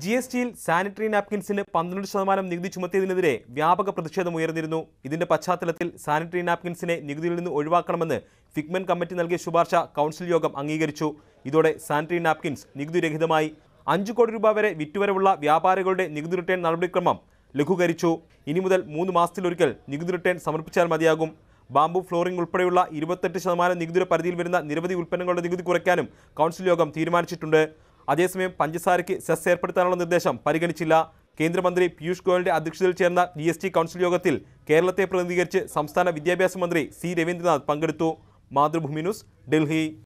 G S ടിയിൽ sanitary നാപ്കിൻസിന് പന്ത്രണ്ട് ശതമാനം നികുതി ചുമത്തിയതിനെതിരെ വ്യാപക പ്രതിഷേധം ഉയർന്നിരുന്നു ഇതിന്റെ പശ്ചാത്തലത്തിൽ സാനിറ്ററി നാപ്കിൻസിനെ നികുതിയിൽ നിന്ന് ഒഴിവാക്കണമെന്ന് ഫിഗ്മെന്റ് കമ്മിറ്റി നൽകിയ ശുപാർശ കൗൺസിൽ യോഗം അംഗീകരിച്ചു ഇതോടെ സാനിറ്ററി നാപ്കിൻസ് നികുതിരഹിതമായി അഞ്ചു കോടി രൂപ വരെ വിറ്റുവരവുള്ള വ്യാപാരികളുടെ നികുതി റിട്ടേൺ നടപടിക്രമം ലഘൂകരിച്ചു ഇനി മുതൽ മൂന്ന് മാസത്തിലൊരിക്കൽ നികുതി റിട്ടേൺ സമർപ്പിച്ചാൽ മതിയാകും ബാംബു ഫ്ലോറിംഗ് ഉൾപ്പെടെയുള്ള ഇരുപത്തെട്ട് ശതമാനം നികുതി പരിധിയിൽ വരുന്ന നിരവധി ഉൽപ്പന്നങ്ങളുടെ നികുതി കുറയ്ക്കാനും കൗൺസിൽ യോഗം തീരുമാനിച്ചിട്ടുണ്ട് അതേസമയം പഞ്ചസാരയ്ക്ക് സെസ് ഏർപ്പെടുത്താനുള്ള നിർദ്ദേശം പരിഗണിച്ചില്ല കേന്ദ്രമന്ത്രി പീയൂഷ് ഗോയലിന്റെ അധ്യക്ഷതയിൽ ചേർന്ന ജി എസ് ടി കൗൺസിൽ യോഗത്തിൽ കേരളത്തെ പ്രതിനിധീകരിച്ച് സംസ്ഥാന വിദ്യാഭ്യാസ മന്ത്രി സി രവീന്ദ്രനാഥ് പങ്കെടുത്തു മാതൃഭൂമി ന്യൂസ് ഡൽഹി